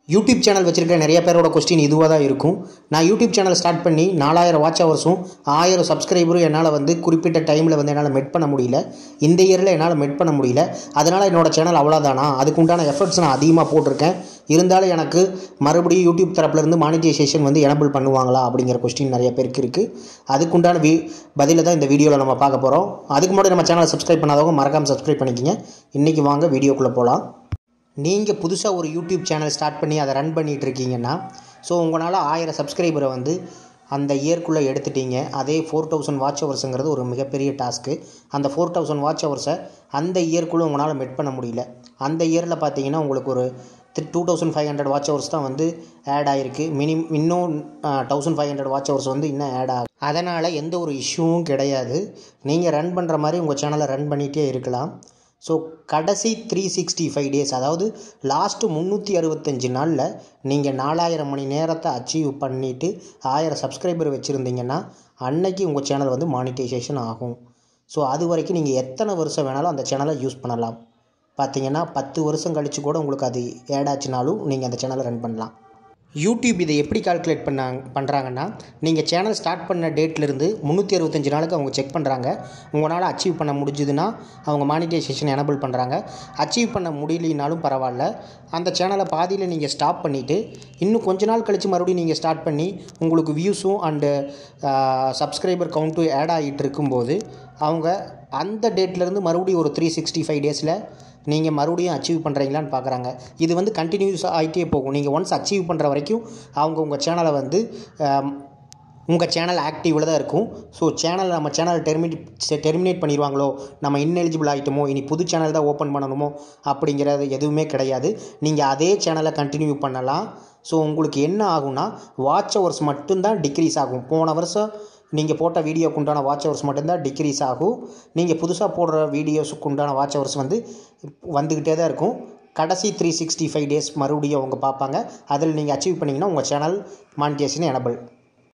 YouTube channel வச்சிருக்க நிறைய பேரோட கொஸ்டின் இதுவாக தான் இருக்கும் நான் யூடியூப் சேனல் ஸ்டார்ட் பண்ணி நாலாயிரம் வாட்ச் ஹவர்ஸும் ஆயிரம் சப்ஸ்கிரைபரும் என்னால் வந்து குறிப்பிட்ட டைமில் வந்து என்னால் மெட் பண்ண முடியல இந்த இயரில் என்னால் மெட் பண்ண முடியல அதனால் என்னோட சேனல் அவ்வளோதானா அதுக்கு உண்டான எஃபர்ட்ஸ் நான் அதிகமாக போட்டிருக்கேன் இருந்தாலும் எனக்கு மறுபடியும் யூடியூப் தரப்புலேருந்து மானிட்டைசேஷன் வந்து எனபிள் பண்ணுவாங்களா அப்படிங்கிற கொஸ்டின் நிறைய பேருக்கு இருக்குது அதுக்குண்டான வி பதிலை தான் இந்த வீடியோவில் நம்ம பார்க்க போகிறோம் அதுக்கு முன்னாடி நம்ம சேனலை சப்ஸ்கிரைப் பண்ணாதவங்க மறக்காமல் சப்ஸ்கிரைப் பண்ணிக்கிங்க இன்றைக்கி வாங்க வீடியோக்குள்ளே போகலாம் நீங்கள் புதுசாக ஒரு யூடியூப் சேனல் ஸ்டார்ட் பண்ணி அதை ரன் பண்ணிகிட்டு இருக்கீங்கன்னா ஸோ உங்களால் ஆயிரம் சப்ஸ்கிரைபரை வந்து அந்த இயர்க்குள்ளே எடுத்துட்டீங்க அதே ஃபோர் தௌசண்ட் வாட்ச் ஹவர்ஸுங்கிறது ஒரு மிகப்பெரிய டாஸ்க்கு அந்த ஃபோர் தௌசண்ட் வாட்ச் ஹவர்ஸை அந்த இயர்க்குள்ளே உங்களால் மெட் பண்ண முடியல அந்த இயரில் பார்த்தீங்கன்னா உங்களுக்கு ஒரு two thousand five hundred watch hours தான் வந்து ஆட் ஆகிருக்கு மினிம் இன்னும் thousand five hundred watch hours வந்து இன்னும் ஆட் ஆகும் அதனால் எந்த ஒரு இஷ்யூவும் கிடையாது நீங்கள் ரன் பண்ணுற மாதிரி உங்கள் சேனலை ரன் பண்ணிகிட்டே இருக்கலாம் ஸோ கடைசி த்ரீ சிக்ஸ்டி ஃபைவ் டேஸ் அதாவது லாஸ்ட்டு முந்நூற்றி அறுபத்தஞ்சு நாளில் நீங்கள் நாலாயிரம் மணி நேரத்தை அச்சீவ் பண்ணிவிட்டு ஆயிரம் சப்ஸ்கிரைபர் வச்சுருந்தீங்கன்னா அன்னைக்கு உங்கள் சேனல் வந்து மானிட்டைசேஷன் ஆகும் ஸோ அது வரைக்கும் நீங்கள் எத்தனை வருஷம் வேணாலும் அந்த சேனலை யூஸ் பண்ணலாம் பார்த்தீங்கன்னா பத்து வருஷம் கழித்து கூட உங்களுக்கு அது ஆட் ஆச்சுனாலும் நீங்கள் அந்த சேனலை ரன் பண்ணலாம் யூடியூப் இதை எப்படி கால்குலேட் பண்ணாங்க பண்ணுறாங்கன்னா நீங்கள் சேனல் ஸ்டார்ட் பண்ண டேட்லேருந்து முந்நூற்றி அறுபத்தஞ்சு நாளுக்கு அவங்க செக் பண்ணுறாங்க உங்களால் அச்சீவ் பண்ண முடிஞ்சுதுன்னா அவங்க மானிட்டைசேஷன் எனபிள் பண்ணுறாங்க அச்சீவ் பண்ண முடியலினாலும் பரவாயில்ல அந்த சேனலை பாதியில் நீங்கள் ஸ்டாப் பண்ணிவிட்டு இன்னும் கொஞ்ச நாள் கழித்து மறுபடியும் நீங்கள் ஸ்டார்ட் பண்ணி உங்களுக்கு வியூஸும் அண்டு சப்ஸ்கிரைபர் கவுண்ட்டும் ஆட் ஆகிட்டு இருக்கும்போது அவங்க அந்த டேட்லேருந்து மறுபடியும் ஒரு த்ரீ சிக்ஸ்டி ஃபைவ் டேஸில் நீங்கள் மறுபடியும் அச்சீவ் பண்ணுறீங்களான்னு பார்க்குறாங்க இது வந்து கண்டினியூஸ் ஆகிட்டே போகும் நீங்கள் ஒன்ஸ் அச்சீவ் பண்ணுற வரைக்கும் அவங்க உங்கள் சேனலை வந்து உங்கள் சேனல் ஆக்டிவில் தான் இருக்கும் ஸோ சேனல் நம்ம சேனல் டெர்மினேட் டெர்மினேட் பண்ணிடுவாங்களோ நம்ம இன்எலிஜிபிள் ஆகிட்டோமோ இனி புது சேனல் தான் ஓப்பன் பண்ணணுமோ அப்படிங்கிறது எதுவுமே கிடையாது நீங்கள் அதே சேனலை கண்டினியூ பண்ணலாம் ஸோ உங்களுக்கு என்ன ஆகும்னா வாட்ச் ஹவர்ஸ் மட்டும்தான் டிக்ரீஸ் ஆகும் போன வருஷம் நீங்கள் போட்ட வீடியோக்கு உண்டான வாட்ச் ஹவர்ஸ் மட்டும்தான் டிக்ரீஸ் ஆகும் நீங்கள் புதுசாக போடுற வீடியோஸுக்கு உண்டான வாட்ச் ஹவர்ஸ் வந்து வந்துக்கிட்டே தான் இருக்கும் கடைசி த்ரீ சிக்ஸ்டி ஃபைவ் டேஸ் மறுபடியும் அவங்க பார்ப்பாங்க அதில் நீங்கள் அச்சீவ் பண்ணிங்கன்னா உங்கள் சேனல் மானிட்டேஷன் எனபிள்